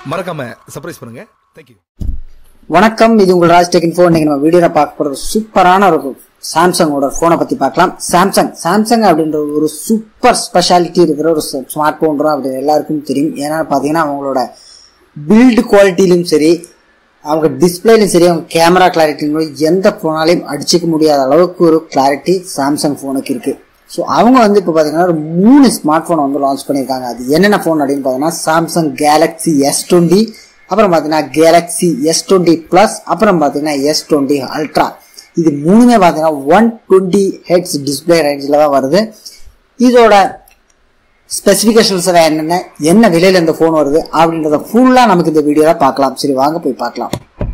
மறக்காம சர்ப்ரைஸ் பண்ணுங்க தேங்க்யூ வணக்கம் இது உங்கள் ராஜ் டெக் இன்ஃபோ இன்னைக்கு நம்ம வீடியோல பார்க்க போற ஒரு சூப்பரான ஒரு சாம்சங்கோட போனை பத்தி பார்க்கலாம் சாம்சங் சாம்சங் அப்படின்ற ஒரு சூப்பர் ஸ்பெஷாலிட்டி இருக்கிற ஒரு ஸ்மார்ட் போன் அப்படி எல்லாருக்கும் தெரியும் ஏன்னா பாத்தீங்கன்னா அவங்களோட பில்டு குவாலிட்டிலும் சரி அவங்க டிஸ்பிளேலையும் சரி அவங்க கேமரா கிளாரிட்டிலும் எந்த போனாலையும் அடிச்சுக்க முடியாத அளவுக்கு ஒரு கிளாரிட்டி சாம்சங் ஃபோனுக்கு இருக்கு ஸோ அவங்க வந்து இப்போ பார்த்தீங்கன்னா ஒரு மூணு ஸ்மார்ட் ஃபோன் வந்து லான்ச் பண்ணியிருக்காங்க அது என்னென்ன ஃபோன் அப்படின்னு பார்த்தீங்கன்னா சாம்சங் கேலக்ஸி எஸ் டுவெண்ட்டி அப்புறம் பார்த்தீங்கன்னா கேலக்ஸி எஸ் டுவெண்ட்டி ப்ளஸ் அப்புறம் பார்த்தீங்கன்னா எஸ் டுவெண்ட்டி அல்ட்ரா இது மூணுமே பார்த்தீங்கன்னா ஒன் டுவெண்ட்டி ஹெட்ஸ் டிஸ்பிளே ரேஞ்சில் தான் வருது இதோட ஸ்பெசிஃபிகேஷன்ஸ் என்னென்ன என்ன விலையில இந்த ஃபோன் வருது அப்படின்றத ஃபுல்லாக நமக்கு இந்த வீடியோவில் பார்க்கலாம் சரி வாங்க போய் பார்க்கலாம்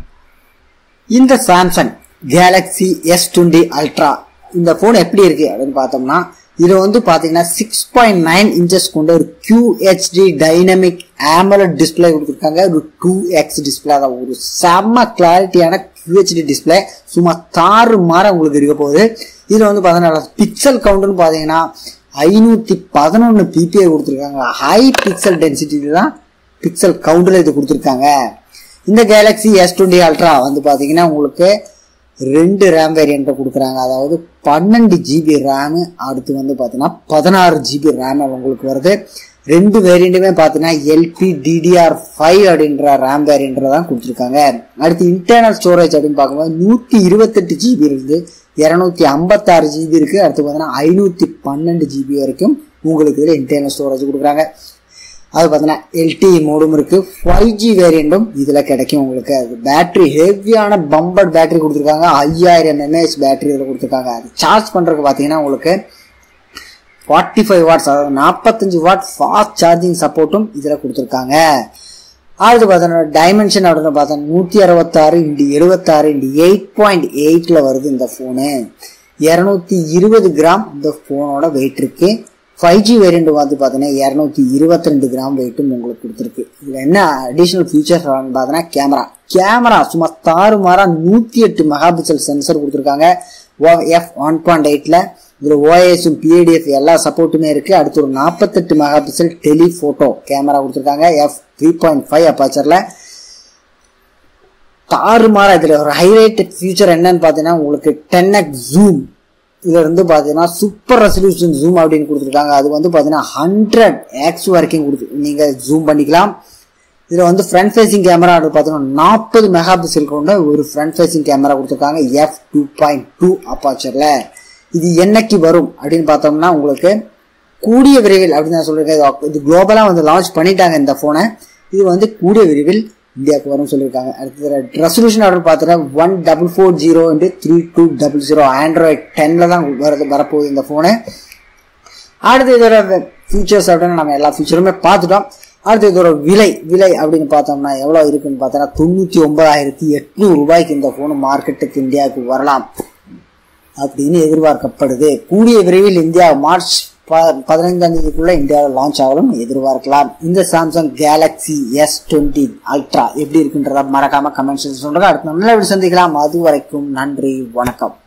இந்த Samsung Galaxy S twenty ultra இந்த ஃபோன் எப்படி இருக்கு அப்படின்னு பார்த்தோம்னா இது வந்து பார்த்தீங்கன்னா சிக்ஸ் பாயிண்ட் நைன் இன்ச்சஸ் கொண்ட ஒரு QHD டைனமிக் AMOLED டிஸ்பிளே கொடுத்துருக்காங்க ஒரு டூ எக்ஸ் டிஸ்பிளே தான் ஒரு செம்ம கிளாரிட்டியான QHD டிஸ்பிளே சும்மா தாறு மாற உங்களுக்கு இருக்க போகுது இதில் வந்து பார்த்தீங்கன்னா பிக்சல் கவுண்ட்னு பார்த்தீங்கன்னா ஐநூற்றி பதினொன்று பிபிஐ கொடுத்துருக்காங்க ஹை பிக்சல் டென்சிட்டி தான் பிக்சல் கவுண்டில் இது கொடுத்துருக்காங்க இந்த கேலக்ஸி எஸ் டுவெண்ட்டி அல்ட்ரா வந்து பார்த்தீங்கன்னா உங்களுக்கு ரெண்டு ரேம் வேரியண்ட்டை கொடுக்குறாங்க அதாவது பன்னெண்டு ஜிபி ரேமு அடுத்து வந்து பார்த்தீங்கன்னா பதினாறு ஜிபி ரேம் உங்களுக்கு வருது ரெண்டு வேரியண்ட்டுமே பார்த்தீங்கன்னா எல்பி டிடிஆர் ஃபைவ் அப்படின்ற ரேம் வேரியண்ட்டில் தான் கொடுத்துருக்காங்க அடுத்து இன்டர்னல் ஸ்டோரேஜ் அப்படின்னு பார்க்கும்போது நூற்றி இருபத்தெட்டு ஜிபி இருந்து இரநூத்தி ஐம்பத்தாறு ஜிபி இருக்குது அடுத்து பார்த்தீங்கன்னா ஐநூற்றி பன்னெண்டு ஜிபி வரைக்கும் உங்களுக்கு இதில் இன்டர்னல் ஸ்டோரேஜ் கொடுக்குறாங்க அது பார்த்தீங்கன்னா எல்டி மோடும் இருக்கு ஃபைவ் ஜி வேரியண்ட்டும் இதில் கிடைக்கும் உங்களுக்கு அது பேட்டரி ஹெவியான பம்பர் பேட்டரி கொடுத்துருக்காங்க ஐயாயிரம் எம்ஏஹெச் பேட்டரி இதில் கொடுத்துருக்காங்க அது சார்ஜ் பண்ணுறதுக்கு பார்த்தீங்கன்னா உங்களுக்கு ஃபார்ட்டி ஃபைவ் வாட்ஸ் அதாவது நாற்பத்தஞ்சு வாட் ஃபாஸ்ட் சார்ஜிங் சப்போர்ட்டும் இதில் கொடுத்துருக்காங்க அடுத்து பார்த்தோன்னா டைமென்ஷன் அப்படின்னு பார்த்தா நூற்றி அறுபத்தாறு இன்டி எழுபத்தாறு இன்டி எயிட் பாயிண்ட் எயிட்டில் வருது இந்த ஃபோனு இரநூத்தி இருபது கிராம் இந்த ஃபோனோட வெயிட் இருக்கு ஃபைவ் ஜி வேரியண்ட் வந்து பார்த்தீங்கன்னா இரநூத்தி இருபத்தி ரெண்டு கிராம் வெயிட்டும் உங்களுக்கு கொடுத்துருக்கு இதில் என்ன அடிஷ்னல் ஃபீச்சர்ஸ் பார்த்தீங்கன்னா கேமரா கேமரா சும்மா தாறு மாறா நூற்றி எட்டு மெகா பிக்சல் சென்சர் கொடுத்துருக்காங்க எஃப் ஒன் பாயிண்ட் எயிட்டில் இதில் ஓஎஸும் பிஏடிஎஃப் எல்லா சப்போர்ட்டுமே இருக்கு அடுத்து ஒரு நாற்பத்தெட்டு megapixel telephoto camera கொடுத்துருக்காங்க எஃப் த்ரீ பாயிண்ட் ஃபைவ் அப்பாச்சரில் தாறுமாறா இதில் ஒரு ஹைலைட்டட் ஃபியூச்சர் என்னன்னு பார்த்தீங்கன்னா உங்களுக்கு டென் எக்ஸ் ஜூம் இதுல இருந்து பார்த்தீங்கன்னா சூப்பர் ரெசல்யூஷன் ஜூம் அப்படின்னு கொடுத்துருக்காங்க அது வந்து பார்த்தீங்கன்னா ஹண்ட்ரட் எக்ஸ் வரைக்கும் கொடுத்து நீங்கள் ஜூம் பண்ணிக்கலாம் இதில் வந்து ஃப்ரண்ட் ஃபேசிங் கேமரா பார்த்தீங்கன்னா நாற்பது மெகா பிக்சல் கொண்ட ஒரு ஃப்ரண்ட் ஃபேசிங் கேமரா கொடுத்துருக்காங்க எஃப் டூ பாயிண்ட் டூ அப்பாச்சரில் இது என்னைக்கு வரும் அப்படின்னு பார்த்தோம்னா உங்களுக்கு கூடிய விரைவில் அப்படின்னு நான் சொல்லியிருக்கேன் இது குளோபலாக வந்து லான்ச் பண்ணிட்டாங்க இந்த ஃபோனை இது வந்து கூடிய விரைவில் இந்தியாவுக்கு வரும்னு சொல்லியிருக்காங்க அடுத்தது ரெசல்யூஷன் ஆர்டர் பார்த்தீங்கன்னா one double four zero into three two double zero android டென்னில் தான் வரது வரப்போகுது இந்த ஃபோனு அடுத்து இதோட ஃபீச்சர்ஸ் அப்படின்னு நம்ம எல்லா ஃபீச்சருமே பார்த்துட்டோம் அடுத்து இதோட விலை விலை அப்படின்னு பார்த்தோம்னா எவ்வளோ இருக்குன்னு பார்த்தோன்னா தொண்ணூற்றி ஒன்பதாயிரத்தி எட்நூறு ரூபாய்க்கு இந்த ஃபோனு மார்க்கெட்டுக்கு இந்தியாவுக்கு வரலாம் அப்படின்னு எதிர்பார்க்கப்படுது கூடிய விரைவில் இந்தியா மார்ச் பதினைந்தாம் தேதிக்குள்ள இந்தியாவில் லான்ச் ஆகலும் எதிர்பார்க்கலாம் இந்த Samsung Galaxy S twenty ultra எப்படி இருக்குன்றத மறக்காம கமெண்ட்ஸ் சொல்லுங்க அடுத்த நல்ல வீடு சந்திக்கலாம் அது வரைக்கும் நன்றி வணக்கம்